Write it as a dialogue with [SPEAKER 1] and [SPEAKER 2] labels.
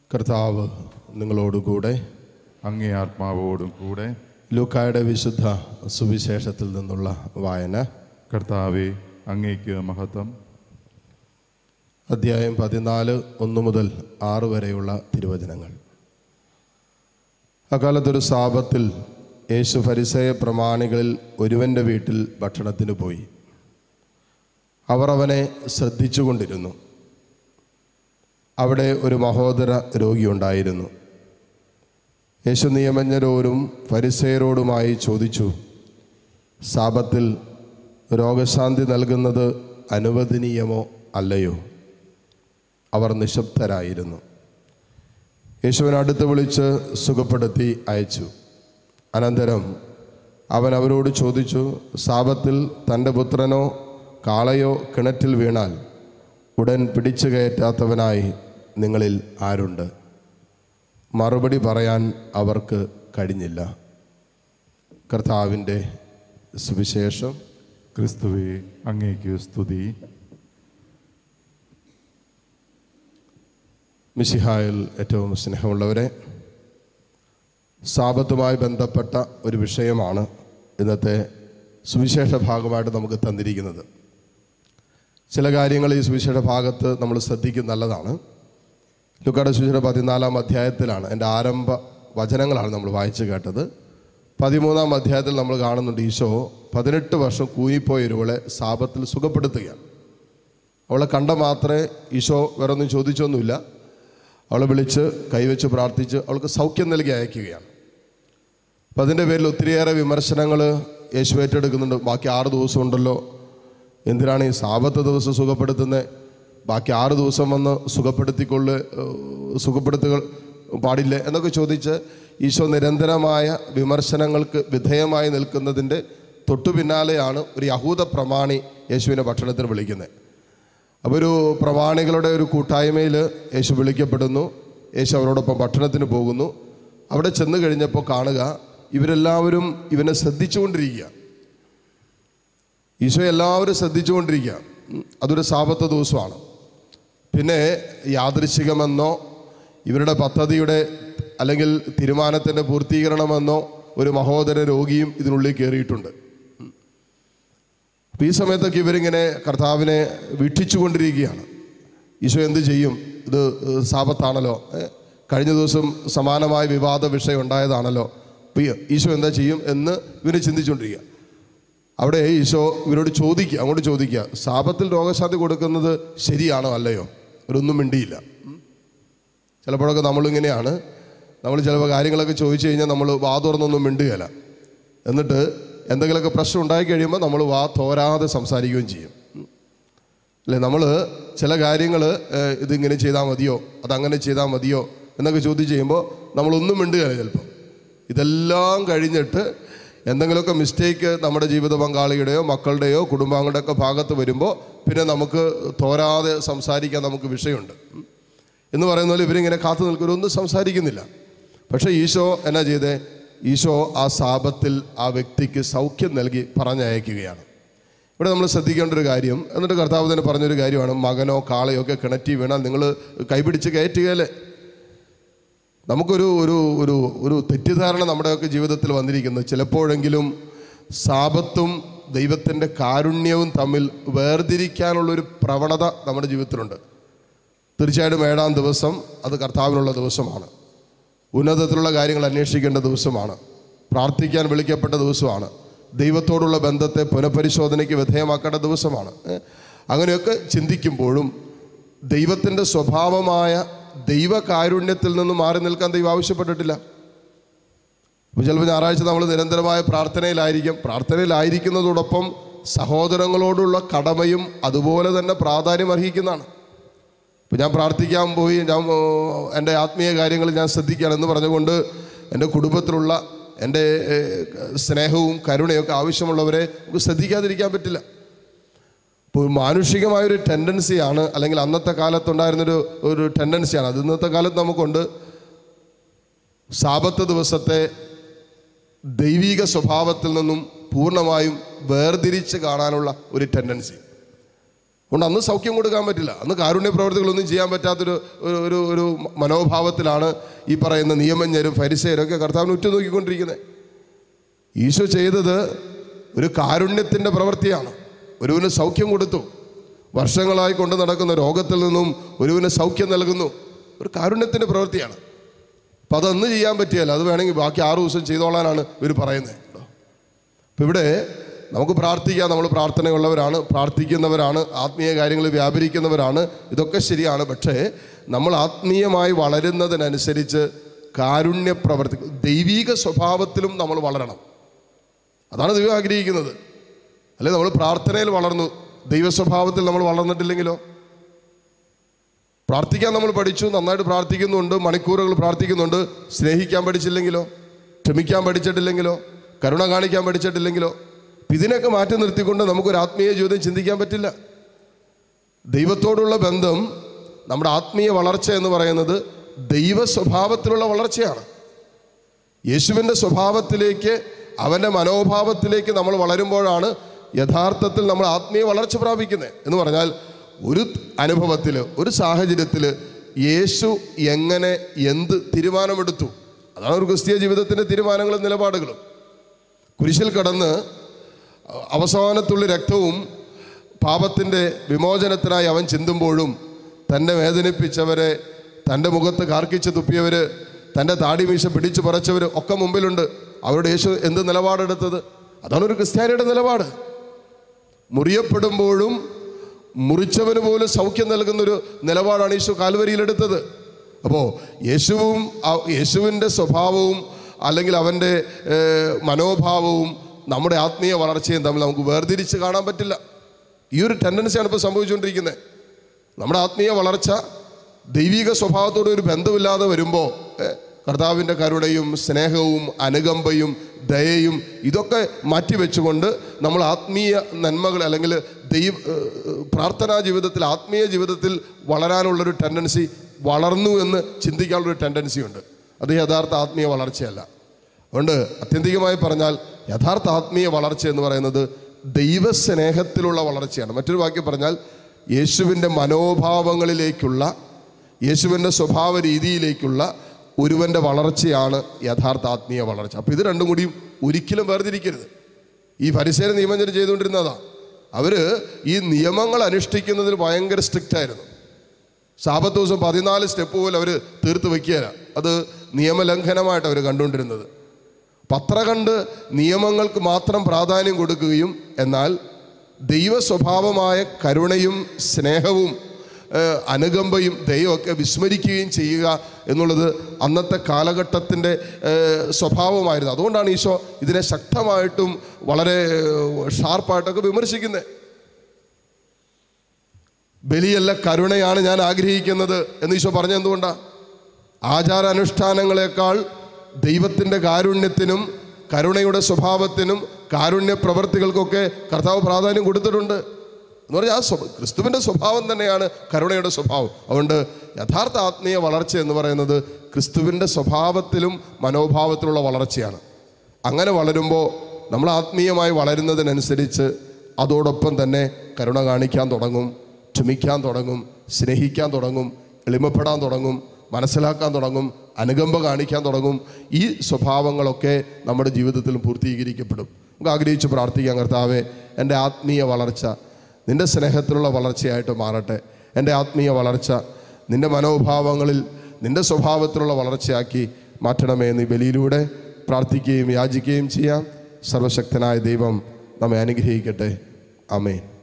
[SPEAKER 1] കർത്താവ് നിങ്ങളോടുകൂടെ
[SPEAKER 2] അങ്ങേ ആത്മാവോടും കൂടെ
[SPEAKER 1] ലൂക്കായുടെ വിശുദ്ധ സുവിശേഷത്തിൽ നിന്നുള്ള വായന
[SPEAKER 2] കർത്താവെ അങ്ങേക്ക് മഹത്വം
[SPEAKER 1] അധ്യായം പതിനാല് ഒന്ന് മുതൽ ആറ് വരെയുള്ള തിരുവചനങ്ങൾ അക്കാലത്തൊരു സാപത്തിൽ യേശു ഫരിസയ പ്രമാണികളിൽ ഒരുവൻ്റെ വീട്ടിൽ ഭക്ഷണത്തിന് പോയി അവർ അവനെ ശ്രദ്ധിച്ചുകൊണ്ടിരുന്നു അവിടെ ഒരു മഹോദര രോഗിയുണ്ടായിരുന്നു യേശു നിയമജ്ഞരോടും ഫരിസയരോടുമായി ചോദിച്ചു സാപത്തിൽ രോഗശാന്തി നൽകുന്നത് അനുവദനീയമോ അല്ലയോ അവർ നിശബ്ദരായിരുന്നു യേശുവിനെ അടുത്ത് വിളിച്ച് സുഖപ്പെടുത്തി അയച്ചു അനന്തരം അവൻ അവരോട് ചോദിച്ചു സാപത്തിൽ തൻ്റെ പുത്രനോ കാളയോ കിണറ്റിൽ വീണാൽ ഉടൻ പിടിച്ചു കയറ്റാത്തവനായി നിങ്ങളിൽ ആരുണ്ട് മറുപടി പറയാൻ അവർക്ക് കഴിഞ്ഞില്ല കർത്താവിൻ്റെ സുവിശേഷം
[SPEAKER 2] ക്രിസ്തുവെ അങ്ങേക്ക് സ്തുതി
[SPEAKER 1] മിശിഹായിൽ ഏറ്റവും സ്നേഹമുള്ളവരെ സാപത്തുമായി ബന്ധപ്പെട്ട ഒരു വിഷയമാണ് ഇന്നത്തെ സുവിശേഷ ഭാഗമായിട്ട് നമുക്ക് തന്നിരിക്കുന്നത് ചില കാര്യങ്ങൾ ഈ സുവിശേഷ ഭാഗത്ത് നമ്മൾ ശ്രദ്ധിക്കുന്നത് നല്ലതാണ് ലുക്കാട് സുവിശേഷ പതിനാലാം അധ്യായത്തിലാണ് എൻ്റെ ആരംഭ വചനങ്ങളാണ് നമ്മൾ വായിച്ചു കേട്ടത് പതിമൂന്നാം അധ്യായത്തിൽ നമ്മൾ കാണുന്നുണ്ട് ഈശോ പതിനെട്ട് വർഷം കൂനിപ്പോയ ഒരുവളെ സാപത്തിൽ സുഖപ്പെടുത്തുകയാണ് അവളെ കണ്ട മാത്രമേ ഈശോ വേറെ ഒന്നും ചോദിച്ചൊന്നുമില്ല അവളെ വിളിച്ച് കൈവച്ച് പ്രാർത്ഥിച്ച് അവൾക്ക് സൗഖ്യം നൽകി അയക്കുകയാണ് അപ്പം അതിൻ്റെ പേരിൽ ഒത്തിരിയേറെ വിമർശനങ്ങൾ യേശു ഏറ്റെടുക്കുന്നുണ്ട് ബാക്കി ആറ് ദിവസം ഉണ്ടല്ലോ എന്തിനാണ് ഈ സാപത്ത് ദിവസം സുഖപ്പെടുത്തുന്നത് ബാക്കി ആറ് ദിവസം വന്ന് സുഖപ്പെടുത്തിക്കൊണ്ട് ഏഹ്, സുഖപ്പെടുത്തുക പാടില്ലേ എന്നൊക്കെ ചോദിച്ച് ഈശോ നിരന്തരമായ വിമർശനങ്ങൾക്ക് വിധേയമായി നിൽക്കുന്നതിൻ്റെ തൊട്ടു പിന്നാലെയാണ് ഒരു യഹൂദ പ്രമാണി യേശുവിനെ ഭക്ഷണത്തിന് വിളിക്കുന്നത് അപ്പോൾ ഒരു പ്രമാണികളുടെ ഒരു കൂട്ടായ്മയിൽ യേശു വിളിക്കപ്പെടുന്നു യേശു അവരോടൊപ്പം ഭക്ഷണത്തിന് പോകുന്നു അവിടെ ചെന്ന് കഴിഞ്ഞപ്പോൾ കാണുക ഇവരെല്ലാവരും ഇവനെ ശ്രദ്ധിച്ചുകൊണ്ടിരിക്കുക ഈശോ എല്ലാവരും ശ്രദ്ധിച്ചുകൊണ്ടിരിക്കുക ഉം. അതൊരു സാപത്ത ദിവസമാണ് പിന്നെ യാദൃശികമെന്നോ ഇവരുടെ പദ്ധതിയുടെ അല്ലെങ്കിൽ തീരുമാനത്തിൻ്റെ പൂർത്തീകരണമെന്നോ ഒരു മഹോദര രോഗിയും ഇതിനുള്ളിൽ കയറിയിട്ടുണ്ട് അപ്പോൾ ഈ സമയത്തൊക്കെ ഇവരിങ്ങനെ കർത്താവിനെ വീക്ഷിച്ചുകൊണ്ടിരിക്കുകയാണ് ഈശോ എന്ത് ചെയ്യും ഇത് ഏഹ്, സാപത്താണല്ലോ ഏ? കഴിഞ്ഞ ദിവസം സമാനമായ വിവാദ വിഷയം ഉണ്ടായതാണല്ലോ അപ്പോൾ ഈ- ഈശോ എന്താ ചെയ്യും എന്ന് ഇവർ ചിന്തിച്ചുകൊണ്ടിരിക്കുക അവിടെ ഈശോ ഇവരോട് ചോദിക്കുക അങ്ങോട്ട് ചോദിക്കുക സാപത്തിൽ രോഗശാന്തി കൊടുക്കുന്നത് ശരിയാണോ അല്ലയോ ഇവരൊന്നും മിണ്ടിയില്ല ഉം. ചിലപ്പോഴൊക്കെ നമ്മളിങ്ങനെയാണ് നമ്മൾ ചിലപ്പോൾ കാര്യങ്ങളൊക്കെ ചോദിച്ചു കഴിഞ്ഞാൽ നമ്മൾ വാ തുറന്നൊന്നും മിണ്ടുകയില്ല എന്നിട്ട് എന്തെങ്കിലുമൊക്കെ പ്രശ്നം ഉണ്ടായി കഴിയുമ്പോൾ നമ്മൾ വാ തോരാതെ സംസാരിക്കുകയും ചെയ്യും ഉം. അല്ലേ നമ്മൾ ചില കാര്യങ്ങൾ ഇതിങ്ങനെ ചെയ്താൽ മതിയോ അതങ്ങനെ ചെയ്താൽ മതിയോ എന്നൊക്കെ ചോദിച്ചു കഴിയുമ്പോൾ നമ്മളൊന്നും മിണ്ടുകയില്ല ചിലപ്പോൾ ഇതെല്ലാം കഴിഞ്ഞിട്ട് എന്തെങ്കിലുമൊക്കെ മിസ്റ്റേക്ക് നമ്മുടെ ജീവിത പങ്കാളിയുടെയോ മക്കളുടെയോ കുടുംബാംഗങ്ങളുടെയോ ഒക്കെ ഭാഗത്ത് വരുമ്പോൾ പിന്നെ നമുക്ക് തോരാതെ സംസാരിക്കാൻ നമുക്ക് വിഷയമുണ്ട് ഉം. എന്ന് പറയുന്ന പോലെ ഇവരിങ്ങനെ കാത്തു നിൽക്കുന്നൊന്നും സംസാരിക്കുന്നില്ല പക്ഷേ ഈശോ എന്നാ ചെയ്തേ ഈശോ ആ സാപത്തിൽ ആ വ്യക്തിക്ക് സൗഖ്യം നൽകി പറഞ്ഞയക്കുകയാണ് ഇവിടെ നമ്മൾ ശ്രദ്ധിക്കേണ്ട ഒരു കാര്യം എന്നിട്ട് കർത്താവ് തന്നെ പറഞ്ഞൊരു കാര്യമാണ് മകനോ കാളയോ ഒക്കെ കിണറ്റി വീണാൽ നിങ്ങൾ കൈപിടിച്ച് കയറ്റുകയല്ലേ നമുക്കൊരു ഒരു ഒരു ഒരു തെറ്റിദ്ധാരണ നമ്മുടെയൊക്കെ ജീവിതത്തിൽ വന്നിരിക്കുന്നത് ചിലപ്പോഴെങ്കിലും സാപത്തും ദൈവത്തിൻ്റെ കാരുണ്യവും തമ്മിൽ വേർതിരിക്കാനുള്ളൊരു പ്രവണത നമ്മുടെ ജീവിതത്തിലുണ്ട് തീർച്ചയായിട്ടും ഏഴാം ദിവസം അത് കർത്താവിനുള്ള ദിവസമാണ് ഉന്നതത്തിലുള്ള കാര്യങ്ങൾ അന്വേഷിക്കേണ്ട ദിവസമാണ് പ്രാർത്ഥിക്കാൻ വിളിക്കപ്പെട്ട ദിവസമാണ് ദൈവത്തോടുള്ള ബന്ധത്തെ പുനഃപരിശോധനയ്ക്ക് വിധേയമാക്കേണ്ട ദിവസമാണ് ഏ? അങ്ങനെയൊക്കെ ചിന്തിക്കുമ്പോഴും ദൈവത്തിൻ്റെ സ്വഭാവമായ ദൈവകാരുണ്യത്തിൽ നിന്ന് മാറി നിൽക്കാൻ ദൈവം ആവശ്യപ്പെട്ടിട്ടില്ല അപ്പോൾ ചിലപ്പോൾ ഞായറാഴ്ച നമ്മൾ നിരന്തരമായ പ്രാർത്ഥനയിലായിരിക്കും പ്രാർത്ഥനയിലായിരിക്കുന്നതോടൊപ്പം സഹോദരങ്ങളോടുള്ള കടമയും അതുപോലെ തന്നെ പ്രാധാന്യം അർഹിക്കുന്നതാണ് ഇപ്പം ഞാൻ പ്രാർത്ഥിക്കാൻ പോയി ഞാൻ ഓ, എൻ്റെ ആത്മീയ കാര്യങ്ങൾ ഞാൻ ശ്രദ്ധിക്കുകയാണെന്ന് പറഞ്ഞുകൊണ്ട് എൻ്റെ കുടുംബത്തിലുള്ള എൻ്റെ ഏ, സ്നേഹവും കരുണയൊക്കെ ആവശ്യമുള്ളവരെ നമുക്ക് ശ്രദ്ധിക്കാതിരിക്കാൻ പറ്റില്ല ഇപ്പോൾ മാനുഷികമായൊരു ടെൻഡൻസിയാണ് അല്ലെങ്കിൽ അന്നത്തെ കാലത്തുണ്ടായിരുന്നൊരു ഒരു ടെൻഡൻസിയാണ് അത് ഇന്നത്തെ കാലത്ത് നമുക്കുണ്ട് സാപത്ത് ദിവസത്തെ ദൈവിക സ്വഭാവത്തിൽ നിന്നും പൂർണ്ണമായും വേർതിരിച്ച് കാണാനുള്ള ഒരു ടെൻഡൻസി അതുകൊണ്ട് അന്ന് സൗഖ്യം കൊടുക്കാൻ പറ്റില്ല അന്ന് കാരുണ്യ പ്രവർത്തികളൊന്നും ചെയ്യാൻ പറ്റാത്തൊരു ഒരു ഒരു ഒരു മനോഭാവത്തിലാണ് ഈ പറയുന്ന നിയമജ്ഞരും ഫരിസയരും ഒക്കെ കർത്താവിനെ ഉറ്റുനോക്കിക്കൊണ്ടിരിക്കുന്നത് ഈശോ ചെയ്തത് ഒരു കാരുണ്യത്തിൻ്റെ പ്രവൃത്തിയാണ് ഒരുവിന് സൗഖ്യം കൊടുത്തു വർഷങ്ങളായി കൊണ്ട് നടക്കുന്ന രോഗത്തിൽ നിന്നും ഒരുവിന് സൗഖ്യം നൽകുന്നു ഒരു കാരുണ്യത്തിൻ്റെ പ്രവൃത്തിയാണ് അപ്പം അതന്ന് ചെയ്യാൻ പറ്റിയല്ല അത് വേണമെങ്കിൽ ബാക്കി ആറ് ദിവസം ചെയ്തോളാനാണ് ഇവർ പറയുന്നത് അപ്പം ഇവിടെ നമുക്ക് പ്രാർത്ഥിക്കാം നമ്മൾ പ്രാർത്ഥനയുള്ളവരാണ് പ്രാർത്ഥിക്കുന്നവരാണ് ആത്മീയ കാര്യങ്ങൾ വ്യാപരിക്കുന്നവരാണ് ഇതൊക്കെ ശരിയാണ് പക്ഷേ നമ്മൾ ആത്മീയമായി വളരുന്നതിനനുസരിച്ച് കാരുണ്യ പ്രവർത്തി ദൈവീക സ്വഭാവത്തിലും നമ്മൾ വളരണം അതാണ് ദൈവം ആഗ്രഹിക്കുന്നത് അല്ലെ നമ്മൾ പ്രാർത്ഥനയിൽ വളർന്നു ദൈവ സ്വഭാവത്തിൽ നമ്മൾ വളർന്നിട്ടില്ലെങ്കിലോ പ്രാർത്ഥിക്കാൻ നമ്മൾ പഠിച്ചു നന്നായിട്ട് പ്രാർത്ഥിക്കുന്നുണ്ട് മണിക്കൂറുകൾ പ്രാർത്ഥിക്കുന്നുണ്ട് സ്നേഹിക്കാൻ പഠിച്ചില്ലെങ്കിലോ ക്ഷമിക്കാൻ പഠിച്ചിട്ടില്ലെങ്കിലോ കരുണ കാണിക്കാൻ പഠിച്ചിട്ടില്ലെങ്കിലോ ഇതിനൊക്കെ മാറ്റി നിർത്തിക്കൊണ്ട് നമുക്കൊരു ആത്മീയ ജീവിതം ചിന്തിക്കാൻ പറ്റില്ല ദൈവത്തോടുള്ള ബന്ധം നമ്മുടെ ആത്മീയ വളർച്ച എന്ന് പറയുന്നത് ദൈവ സ്വഭാവത്തിലുള്ള വളർച്ചയാണ് യേശുവിൻ്റെ സ്വഭാവത്തിലേക്ക് അവൻ്റെ മനോഭാവത്തിലേക്ക് നമ്മൾ വളരുമ്പോഴാണ് യഥാർത്ഥത്തിൽ നമ്മൾ ആത്മീയ വളർച്ച പ്രാപിക്കുന്നത് എന്ന് പറഞ്ഞാൽ ഒരു അനുഭവത്തിൽ ഒരു സാഹചര്യത്തിൽ യേശു എങ്ങനെ എന്ത് തീരുമാനമെടുത്തു അതാണ് ഒരു ക്രിസ്തീയ ജീവിതത്തിൻ്റെ തീരുമാനങ്ങളും നിലപാടുകളും കുരിശിൽ കടന്ന് അവസാനത്തുള്ള രക്തവും പാപത്തിൻ്റെ വിമോചനത്തിനായി അവൻ ചിന്തുമ്പോഴും തന്നെ വേദനിപ്പിച്ചവരെ തൻ്റെ മുഖത്ത് കാർക്കിച്ച് തുപ്പിയവർ തൻ്റെ താടിമീശ പിടിച്ചു പറിച്ചവർ ഒക്കെ മുമ്പിലുണ്ട് അവരുടെ യേശു എന്ത് നിലപാടെടുത്തത് അതാണ് ഒരു ക്രിസ്ത്യാനിയുടെ നിലപാട് മുറിയപ്പെടുമ്പോഴും മുറിച്ചവന് പോലും സൗഖ്യം നൽകുന്നൊരു നിലപാടാണ് യേശു കാൽവരിയിലെടുത്തത് അപ്പോൾ യേശുവും ആ- യേശുവിൻ്റെ സ്വഭാവവും അല്ലെങ്കിൽ അവൻ്റെ ഏഹ്, മനോഭാവവും നമ്മുടെ ആത്മീയ വളർച്ചയും തമ്മിൽ നമുക്ക് വേർതിരിച്ച് കാണാൻ പറ്റില്ല ഈ ഒരു ടെൻഡൻസിയാണ് ഇപ്പോൾ സംഭവിച്ചുകൊണ്ടിരിക്കുന്നത് നമ്മുടെ ആത്മീയ വളർച്ച ദൈവിക സ്വഭാവത്തോട് ഒരു ബന്ധമില്ലാതെ വരുമ്പോൾ കർത്താവിൻ്റെ കരുണയും സ്നേഹവും അനുകമ്പയും ദയയും ഇതൊക്കെ മാറ്റിവെച്ചുകൊണ്ട് നമ്മൾ ആത്മീയ നന്മകൾ അല്ലെങ്കിൽ ദൈവ ഏഹ്, പ്രാർത്ഥനാ ജീവിതത്തിൽ ആത്മീയ ജീവിതത്തിൽ വളരാനുള്ളൊരു ടെൻഡൻസി വളർന്നു എന്ന് ചിന്തിക്കാനുള്ളൊരു ടെൻഡൻസി ഉണ്ട് അത് യഥാർത്ഥ ആത്മീയ വളർച്ചയല്ല അതുകൊണ്ട് ആത്യന്തികമായി പറഞ്ഞാൽ യഥാർത്ഥ ആത്മീയ വളർച്ച എന്ന് പറയുന്നത് ദൈവസ്നേഹത്തിലുള്ള വളർച്ചയാണ് മറ്റൊരു വാക്യം പറഞ്ഞാൽ യേശുവിൻ്റെ മനോഭാവങ്ങളിലേക്കുള്ള യേശുവിൻ്റെ സ്വഭാവ രീതിയിലേക്കുള്ള ഒരുവൻ്റെ വളർച്ചയാണ് യഥാർത്ഥ ആത്മീയ വളർച്ച അപ്പോൾ ഇത് രണ്ടും കൂടിയും ഒരിക്കലും വേർതിരിക്കരുത് ഈ പരിസര നിയമനം ചെയ്തുകൊണ്ടിരുന്നതാ അവർ ഈ നിയമങ്ങൾ അനുഷ്ഠിക്കുന്നതിൽ ഭയങ്കര സ്ട്രിക്റ്റ് ആയിരുന്നു സാപത്ത് ദിവസം പതിനാല് സ്റ്റെപ്പ് പോലും അവർ തീർത്ത് വയ്ക്കുകയില്ല അത് നിയമലംഘനമായിട്ട് അവർ കണ്ടുകൊണ്ടിരുന്നത് പത്ര കണ്ട് നിയമങ്ങൾക്ക് മാത്രം പ്രാധാന്യം കൊടുക്കുകയും എന്നാൽ ദൈവ സ്വഭാവമായ കരുണയും സ്നേഹവും ഏഹ്, അനുകമ്പയും ദൈവമൊക്കെ വിസ്മരിക്കുകയും ചെയ്യുക എന്നുള്ളത് അന്നത്തെ കാലഘട്ടത്തിൻ്റെ ഏഹ്, സ്വഭാവമായിരുന്നു അതുകൊണ്ടാണ് ഈശോ ഇതിനെ ശക്തമായിട്ടും വളരെ ഏഹ്, ഷാർപ്പായിട്ടൊക്കെ വിമർശിക്കുന്നത് ബലിയല്ല കരുണയാണ് ഞാൻ ആഗ്രഹിക്കുന്നത് എന്ന് ഈശോ പറഞ്ഞ എന്തുകൊണ്ടാണ് ആചാരാനുഷ്ഠാനങ്ങളെക്കാൾ ദൈവത്തിൻ്റെ കാരുണ്യത്തിനും കരുണയുടെ സ്വഭാവത്തിനും കാരുണ്യ പ്രവർത്തികൾക്കൊക്കെ കർത്താവ് പ്രാധാന്യം കൊടുത്തിട്ടുണ്ട് എന്ന് പറഞ്ഞാൽ ആ സ്വ ക്രിസ്തുവിൻ്റെ സ്വഭാവം തന്നെയാണ് കരുണയുടെ സ്വഭാവം അതുകൊണ്ട് യഥാർത്ഥ ആത്മീയ വളർച്ച എന്ന് പറയുന്നത് ക്രിസ്തുവിൻ്റെ സ്വഭാവത്തിലും മനോഭാവത്തിലുള്ള വളർച്ചയാണ് അങ്ങനെ വളരുമ്പോൾ നമ്മൾ ആത്മീയമായി വളരുന്നതിനനുസരിച്ച് അതോടൊപ്പം തന്നെ കരുണ കാണിക്കാൻ തുടങ്ങും ക്ഷമിക്കാൻ തുടങ്ങും സ്നേഹിക്കാൻ തുടങ്ങും എളിമപ്പെടാൻ തുടങ്ങും മനസ്സിലാക്കാൻ തുടങ്ങും അനുകമ്പ കാണിക്കാൻ തുടങ്ങും ഈ സ്വഭാവങ്ങളൊക്കെ നമ്മുടെ ജീവിതത്തിൽ പൂർത്തീകരിക്കപ്പെടും നമുക്ക് ആഗ്രഹിച്ച് പ്രാർത്ഥിക്കാം കർത്താവെ എൻ്റെ ആത്മീയ വളർച്ച നിൻ്റെ സ്നേഹത്തിലുള്ള വളർച്ചയായിട്ട് മാറട്ടെ എൻ്റെ ആത്മീയ വളർച്ച നിൻ്റെ മനോഭാവങ്ങളിൽ നിൻ്റെ സ്വഭാവത്തിലുള്ള വളർച്ചയാക്കി മാറ്റണമേ എന്ന് ഈ ബലിയിലൂടെ പ്രാർത്ഥിക്കുകയും യാചിക്കുകയും ചെയ്യാം സർവശക്തനായ ദൈവം നമ്മെ അനുഗ്രഹിക്കട്ടെ ആമേൻ